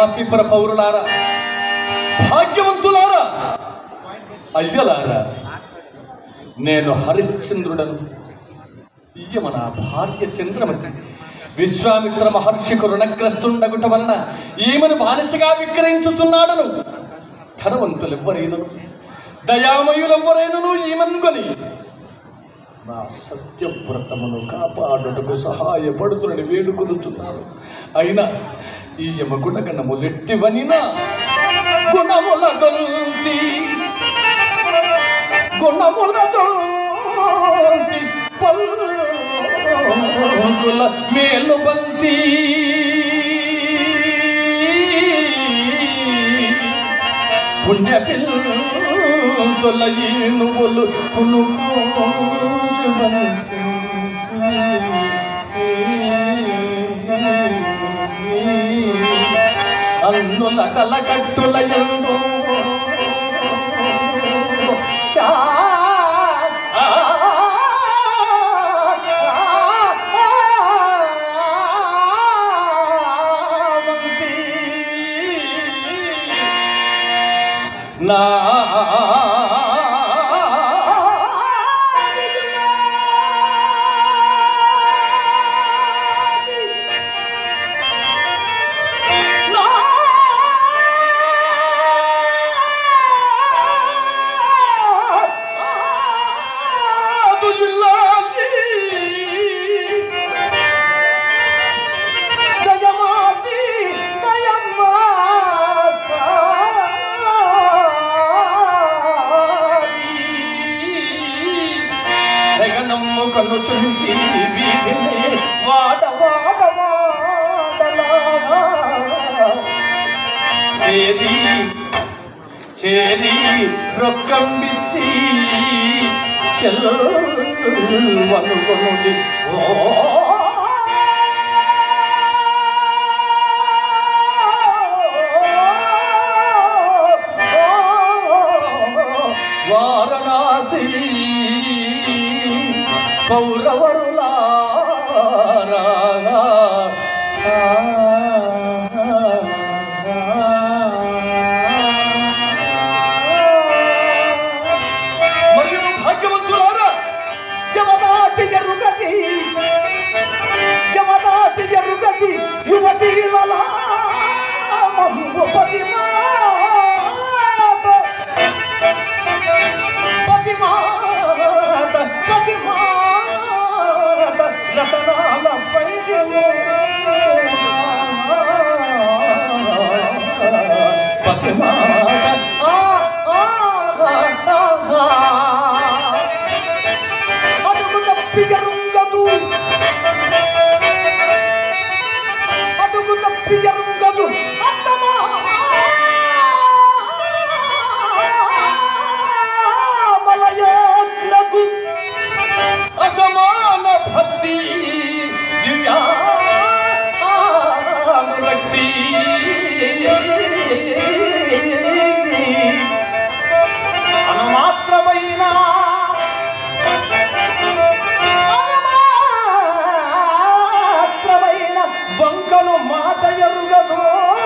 కాశీపుర పౌరులారా భాగ్యవంతులారా అయ్యలారా నేను హరిశ్చంద్రుడను ఇయ్యమ నా భార్య చంద్రమతి విశ్వామిత్ర మహర్షికు రుణగ్రస్తుండగుట వలన ఈమెను బానిసగా విక్రయించుతున్నాడను ధనవంతులెవ్వరైనను దయామయులెవ్వరైనను ఈమెనుకొని నా సత్యవ్రతమును కాపాడుటకు సహాయపడుతునని వేడుకొనుచున్నాను అయినా ఈ యమగుణగణములెట్టివనినా గుణముల దొల్తి గుణముల దొల్తి పల్గుల మేలు బంతి పుణ్య పిల్తుల ఈనువులు పునుకోజుబంతి అన్నుల తలకట్టుల ఎందు చా నా దయమాటి జగనమ్ము కన్ను చుంచి వీధిని వాడ వాడ వాడలా చేది చేది రొక్కంబిచ్చి చెల్వనుకొనుడి ఓ వారణాసి కౌరవరులారా మరియు భాగ్యవంతులారా జమదాటి ఎరుగతి జమదాటి ఎరుగతి యువతీల పతిమాత పతిమాత పతిమాత రతనాల పైదెము పతిమాత ఆ ఆ ఆ ఆ అడుగు తప్పి ఎరుంగదు అడుగు తప్పి ఎరుంగదు అత్తమా మలయోగ్లకు అసమాన భక్తి దివ్యా భక్తి అనుమాత్రమైన మాత్రమైన వంకను మాట ఎరుగదు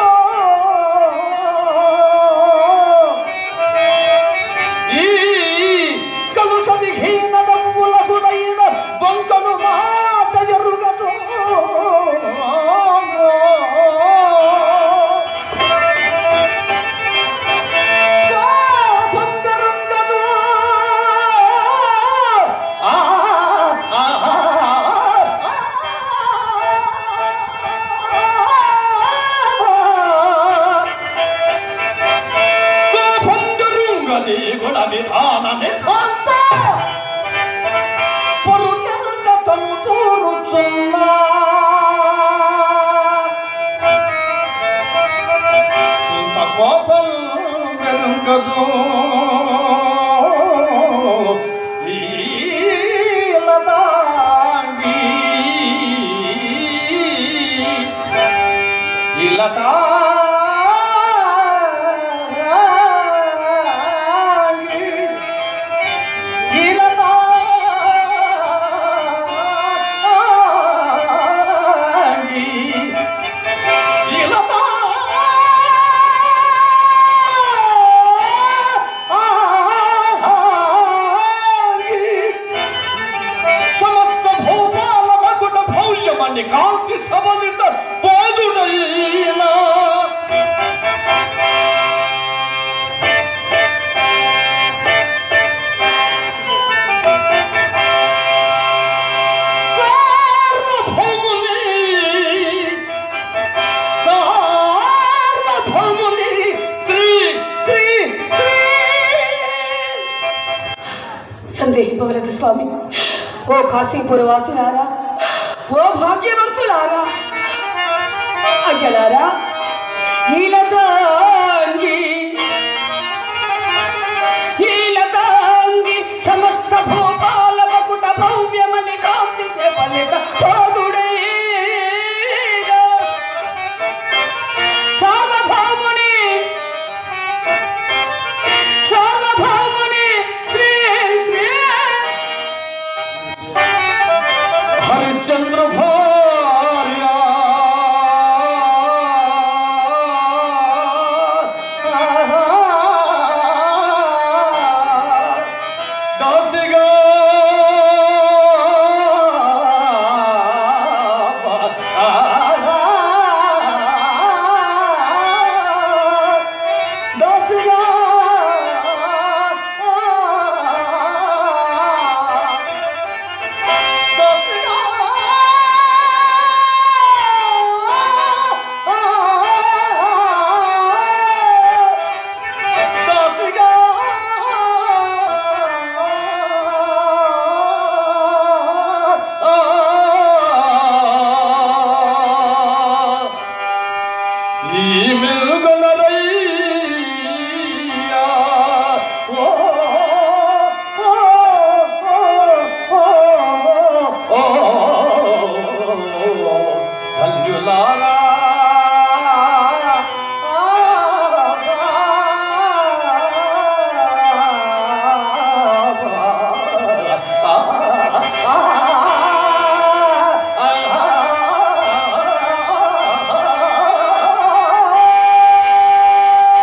ఈ కలుష విహీన నవ్వులకునైన వంకను మాట ఎరుగదు పొందరుండదు ఆ ఆ కోపందరుంగది గుణ విధాన నిశాంత పరుగంత తంతూరుచున్నా ఇంత కోపం వెనుకదు ఈలతాంగి ఈలతాంగి ఈలతా సందేహింపవలదు స్వామి ఓ కాశీపుర వాసులారా ఓ భాగ్యవంతులారా అయ్యలారా నీలతాంగి నీలతాంగి సమస్త భూపాల మకుట భవ్యమణి కాంతి సేపలిత పోగుడైన సార్వభౌముని సార్వభౌముని శ్రీ శ్రీ హరిచంద్ర భార్య దాసిగా దాసిగా ఈ మెలుగలరయ్యా ఓ ఓ ఓ ఓ ధన్యులారా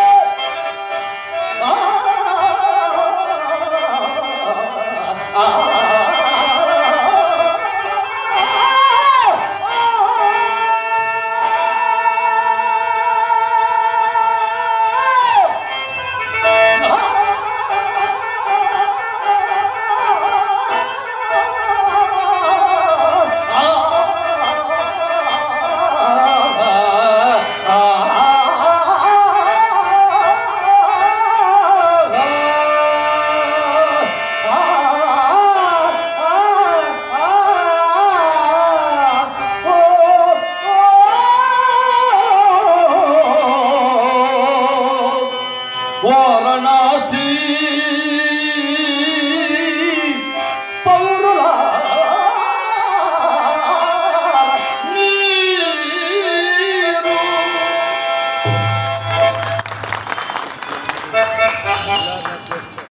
ఆ